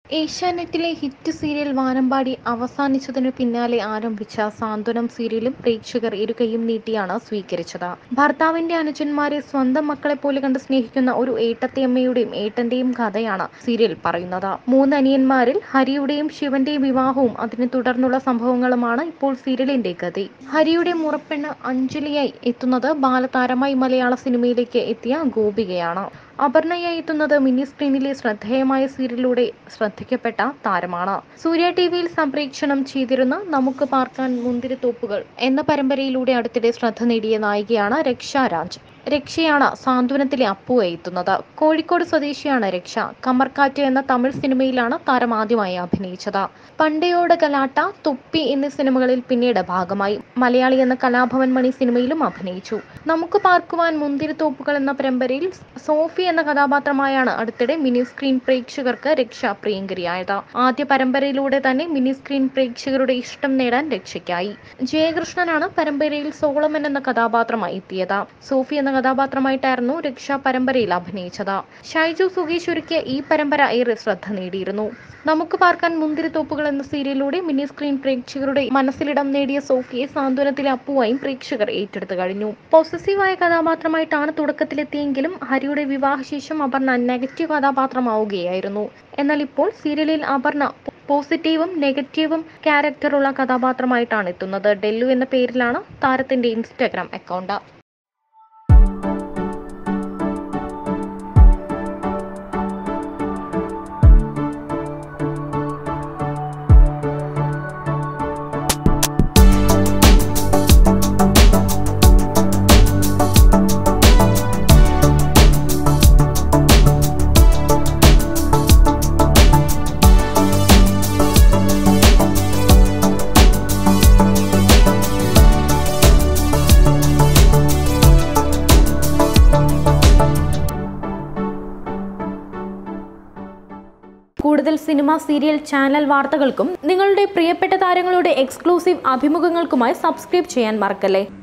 ഏഷ്യാനെറ്റിലെ hit serial വാനമ്പാടി അവസാനിച്ചതിനു പിന്നാലെ ആരംഭിച്ച സാന്ത്വനം സീരിയലും പ്രേക്ഷകർ ഇരുകൈയും നീട്ടിയാണ് സ്വീകരിച്ചത് ഭർത്താവിന്റെ അനുജന്മാരെ സ്വന്തം മക്കളെ പോലെ കണ്ട് സ്നേഹിക്കുന്ന ഒരു ഏട്ടത്തിയമ്മയുടെയും ഏട്ടന്റെയും കഥയാണ് സീരിയൽ പറയുന്നത് മൂന്ന് അനിയന്മാരിൽ ഹരിയുടെയും ശിവന്റെയും വിവാഹവും അതിനെ തുടർന്നുള്ള സംഭവങ്ങളുമാണ് ഇപ്പോൾ സീരിയലിന്റെ ഗതി ഹരിയുടെ മുറപ്പെണ്ണ് അഞ്ജലിയായി എത്തുന്നത് ബാലതാരമായി മലയാള സിനിമയിലേക്ക് എത്തിയ ഗോപികയാണ് അപർണയായി എത്തുന്നത് മിനി സ്ക്രീനിലെ ശ്രദ്ധേയമായ സീരിയലിലൂടെ ശ്രദ്ധിക്കപ്പെട്ട താരമാണ് സൂര്യ ടി വിയിൽ സംപ്രേക്ഷണം ചെയ്തിരുന്ന നമുക്ക് പാർക്കാൻ മുന്തിരിത്തോപ്പുകൾ എന്ന പരമ്പരയിലൂടെ അടുത്തിടെ ശ്രദ്ധ നേടിയ നായികയാണ് രക്ഷ രാജ് രക്ഷയാണ് സാന്ത്വനത്തിലെ അപ്പുവായി എത്തുന്നത് കോഴിക്കോട് സ്വദേശിയാണ് രക്ഷ കമർക്കാറ്റ് എന്ന തമിഴ് സിനിമയിലാണ് താരം ആദ്യമായി അഭിനയിച്ചത് പണ്ടയോട് കലാട്ട തൊപ്പി എന്നീ സിനിമകളിൽ പിന്നീട് ഭാഗമായി മലയാളി എന്ന കലാഭവൻ മണി സിനിമയിലും അഭിനയിച്ചു നമുക്ക് പാർക്കുവാൻ മുന്തിരിത്തോപ്പുകൾ എന്ന പരമ്പരയിൽ സോഫി എന്ന കഥാപാത്രമായാണ് അടുത്തിടെ മിനി സ്ക്രീൻ പ്രേക്ഷകർക്ക് രക്ഷ പ്രിയങ്കരിയായത് ആദ്യ പരമ്പരയിലൂടെ തന്നെ മിനി സ്ക്രീൻ പ്രേക്ഷകരുടെ ഇഷ്ടം നേടാൻ രക്ഷയ്ക്കായി ജയകൃഷ്ണനാണ് പരമ്പരയിൽ സോളമൻ എന്ന കഥാപാത്രമായി എത്തിയത് സോഫി എന്ന കഥാപാത്രമായിട്ടായിരുന്നു രക്ഷ പരമ്പരയിൽ അഭിനയിച്ചത് ഷൈജു സുഗേഷ് ഒരുക്കിയ ഈ പരമ്പര ഏറെ ശ്രദ്ധ നേടിയിരുന്നു നമുക്ക് പാർക്കാൻ മുന്തിരിത്തോപ്പുകൾ എന്ന സീരിയലിലൂടെ മിനി സ്ക്രീൻ പ്രേക്ഷകരുടെ മനസ്സിലിടം നേടിയ സോഫിയെ സാന്ത്വനത്തിലെ അപ്പുവായും പ്രേക്ഷകർ ഏറ്റെടുത്തു കഴിഞ്ഞു പോസസീവായ കഥാപാത്രമായിട്ടാണ് തുടക്കത്തിലെത്തിയെങ്കിലും ഹരിയുടെ വിവാഹശേഷം അപർണ നെഗറ്റീവ് കഥാപാത്രമാവുകയായിരുന്നു എന്നാൽ ഇപ്പോൾ സീരിയലിൽ അപർണ പോസിറ്റീവും നെഗറ്റീവും ക്യാരക്ടറുള്ള കഥാപാത്രമായിട്ടാണ് എത്തുന്നത് ഡെല്ലു എന്ന പേരിലാണ് താരത്തിന്റെ ഇൻസ്റ്റാഗ്രാം അക്കൗണ്ട് കൂടുതൽ സിനിമ സീരിയൽ ചാനൽ വാർത്തകൾക്കും നിങ്ങളുടെ പ്രിയപ്പെട്ട താരങ്ങളുടെ എക്സ്ക്ലൂസീവ് അഭിമുഖങ്ങൾക്കുമായി സബ്സ്ക്രൈബ് ചെയ്യാൻ മറക്കല്ലേ